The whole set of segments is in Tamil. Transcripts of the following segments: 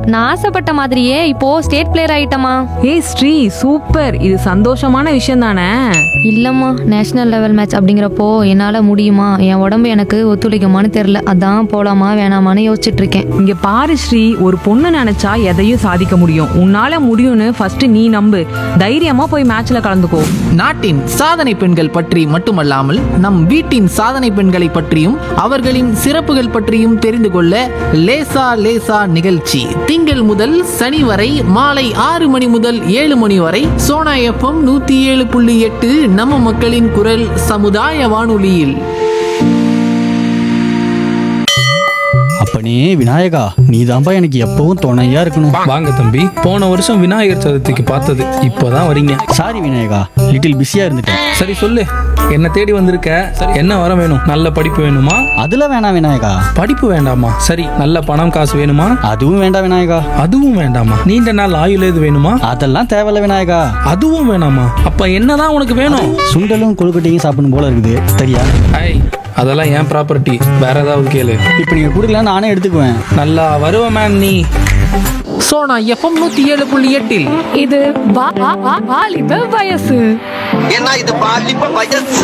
நான் ஆசைப்பட்ட மாதிரியே இப்போ ஸ்டேட் பிளேயர் ஆயிட்டமா ஏய் ஸ்ரீ சூப்பர் இது சந்தோஷமான விஷயம் தானே இல்லம்மா நேஷனல் லெவல் மேட்ச் அப்படிங்கிறப்போ என்னால முடியுமா என் உடம்பு எனக்கு ஒத்துழைக்குமான்னு தெரியல அதான் போலாமா வேணாமான்னு யோசிச்சுட்டு இருக்கேன் இங்க பாரு ஸ்ரீ ஒரு பொண்ணு நினைச்சா எதையும் சாதிக்க முடியும் உன்னால முடியும்னு ஃபர்ஸ்ட் நீ நம்பு தைரியமா போய் மேட்ச்ல கலந்துக்கோ நாட்டின் சாதனை பெண்கள் பற்றி மட்டுமல்லாமல் நம் வீட்டின் சாதனை பெண்களை பற்றியும் அவர்களின் சிறப்புகள் பற்றியும் தெரிந்து கொள்ள லேசா லேசா நிகழ்ச்சி திங்கள் முதல் சனி வரை மாலை ஆறு மணி முதல் ஏழு மணி வரை சோனா எஃப்எம் நூத்தி ஏழு புள்ளி எட்டு நம்ம மக்களின் குரல் சமுதாய வானொலியில் அப்பனே விநாயகா நீதான்பா எனக்கு எப்பவும் துணையா இருக்கணும் வாங்க தம்பி போன வருஷம் விநாயகர் சதுர்த்திக்கு பார்த்தது இப்போதான் வரீங்க சாரி விநாயகா லிட்டில் பிஸியா இருந்துட்டேன் சரி சொல்லு என்ன தேடி வந்திருக்க என்ன வர வேணும் நல்ல படிப்பு வேணுமா அதுல வேணாம் விநாயகா படிப்பு வேண்டாமா சரி நல்ல பணம் காசு வேணுமா அதுவும் வேண்டாம் விநாயகா அதுவும் வேண்டாமா நீண்ட நாள் ஆயுள் எது வேணுமா அதெல்லாம் தேவையில்ல விநாயகா அதுவும் வேணாமா அப்ப என்னதான் உனக்கு வேணும் சுண்டலும் கொழுக்கட்டையும் சாப்பிடணும் போல இருக்குது சரியா ஐய் அதெல்லாம் ஏன் ப்ராப்பர்ட்டி வேற ஏதாவது கேளு இப்போ நீங்க கொடுக்கல நானே எடுத்துக்குவேன் நல்லா வருவ மேம் நீ சோனா எஃப்எம் நூத்தி ஏழு புள்ளி எட்டில் இது வா- வா- வா- வாலிப வயசு ஏன்னா இது பாலிப்ப வயசு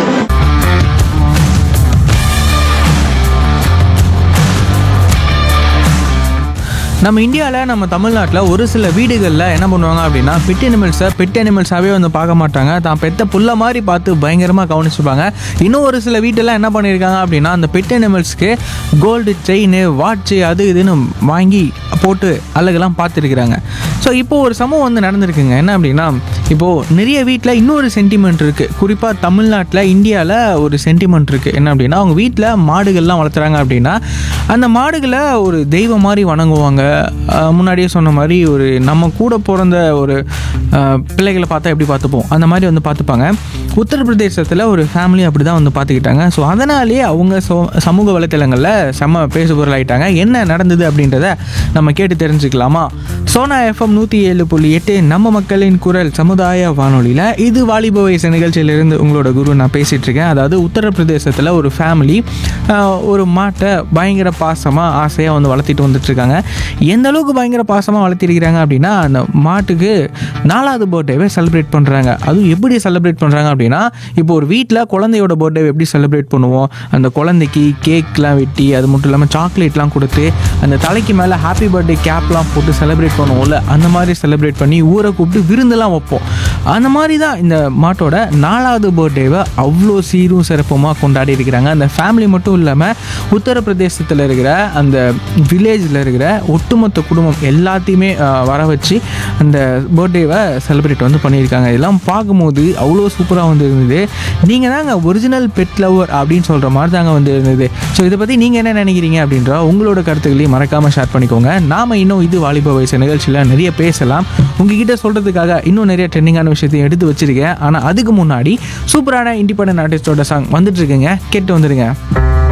நம்ம இந்தியாவில் நம்ம தமிழ்நாட்டில் ஒரு சில வீடுகளில் என்ன பண்ணுவாங்க அப்படின்னா பெட் அனிமல்ஸை பெட் அனிமல்ஸாகவே வந்து பார்க்க மாட்டாங்க தான் பெத்த புள்ள மாதிரி பார்த்து பயங்கரமாக கவனிச்சுப்பாங்க இன்னும் ஒரு சில வீட்டெல்லாம் என்ன பண்ணியிருக்காங்க அப்படின்னா அந்த பெட் அனிமல்ஸ்க்கு கோல்டு செயின் வாட்சு அது இதுன்னு வாங்கி போட்டு அழகெல்லாம் பார்த்துருக்குறாங்க ஸோ இப்போது ஒரு சம்பவம் வந்து நடந்திருக்குங்க என்ன அப்படின்னா இப்போது நிறைய வீட்டில் இன்னொரு சென்டிமெண்ட் இருக்குது குறிப்பாக தமிழ்நாட்டில் இந்தியாவில் ஒரு சென்டிமெண்ட் இருக்குது என்ன அப்படின்னா அவங்க வீட்டில் மாடுகள்லாம் வளர்த்துறாங்க அப்படின்னா அந்த மாடுகளை ஒரு தெய்வம் மாதிரி வணங்குவாங்க அஹ் முன்னாடியே சொன்ன மாதிரி ஒரு நம்ம கூட பிறந்த ஒரு அஹ், பிள்ளைகளை பார்த்தா எப்படி பார்த்துப்போம் அந்த மாதிரி வந்து பார்த்துப்பாங்க உத்தரப்பிரதேசத்தில் ஒரு ஃபேமிலி அப்படி தான் வந்து பார்த்துக்கிட்டாங்க ஸோ அதனாலேயே அவங்க சோ- சமூக வலைத்தளங்களில் செம்ம பேசுபொருள் ஆயிட்டாங்க என்ன நடந்தது அப்படின்றத நம்ம கேட்டு தெரிஞ்சுக்கலாமா சோனா எஃப்எம் நூற்றி ஏழு புள்ளி எட்டு நம்ம மக்களின் குரல் சமுதாய வானொலியில் இது வாலிப வயசு நிகழ்ச்சியிலிருந்து உங்களோட குரு நான் பேசிகிட்டு இருக்கேன் அதாவது உத்தரப்பிரதேசத்தில் ஒரு ஃபேமிலி ஒரு மாட்டை பயங்கர பாசமாக ஆசையாக வந்து வளர்த்திட்டு வந்துட்டுருக்காங்க எந்த அளவுக்கு பயங்கர பாசமாக வளர்த்திருக்கிறாங்க அப்படின்னா அந்த மாட்டுக்கு நாலாவது பர்த்டேவை செலிப்ரேட் பண்ணுறாங்க அதுவும் எப்படி செலிப்ரேட் பண்ணுறாங்க அப்படின்னா இப்போ ஒரு வீட்டில் குழந்தையோட பர்த்டே எப்படி செலிப்ரேட் பண்ணுவோம் அந்த குழந்தைக்கு கேக்லாம் வெட்டி அது மட்டும் இல்லாமல் சாக்லேட்லாம் கொடுத்து அந்த தலைக்கு மேலே ஹாப்பி பர்த்டே கேப்லாம் போட்டு செலிப்ரேட் பண்ணுவோம்ல அந்த மாதிரி செலிப்ரேட் பண்ணி ஊரை கூப்பிட்டு விருந்தெல்லாம் வைப்போம் அந்த மாதிரி தான் இந்த மாட்டோட நாலாவது பர்த்டேவை அவ்வளோ சீரும் சிறப்புமாக கொண்டாடி இருக்கிறாங்க அந்த ஃபேமிலி மட்டும் இல்லாமல் உத்தரப்பிரதேசத்தில் இருக்கிற அந்த வில்லேஜில் இருக்கிற ஒட்டுமொத்த குடும்பம் எல்லாத்தையுமே ஆஹ், வர வச்சு அந்த பர்த்டேவை செலிப்ரேட் வந்து பண்ணியிருக்காங்க இதெல்லாம் பார்க்கும்போது அவ்வளோ சூப்பராக வந்து இருந்தது நீங்கள் தாங்க ஒரிஜினல் பெட் லவர் அப்படின்னு சொல்கிற மாதிரி தாங்க வந்து இருந்தது ஸோ இதை பற்றி நீங்கள் என்ன நினைக்கிறீங்க அப்படின்ற உங்களோட கருத்துக்களையும் மறக்காமல் ஷேர் பண்ணிக்கோங்க நாம் இன்னும் இது வாலிப வயசு நிகழ்ச்சியில் நிறைய பேசலாம் உங்ககிட்ட சொல்கிறதுக்காக இன்னும் நிறைய ட்ரெண்டிங்கான விஷயத்தையும் எடுத்து வச்சிருக்கேன் ஆனால் அதுக்கு முன்னாடி சூப்பரான இண்டிபெண்டன்ட் ஆர்டிஸ்டோட சாங் வந்துட்டு இருக்குங்க கேட்டு வந்துடுங்க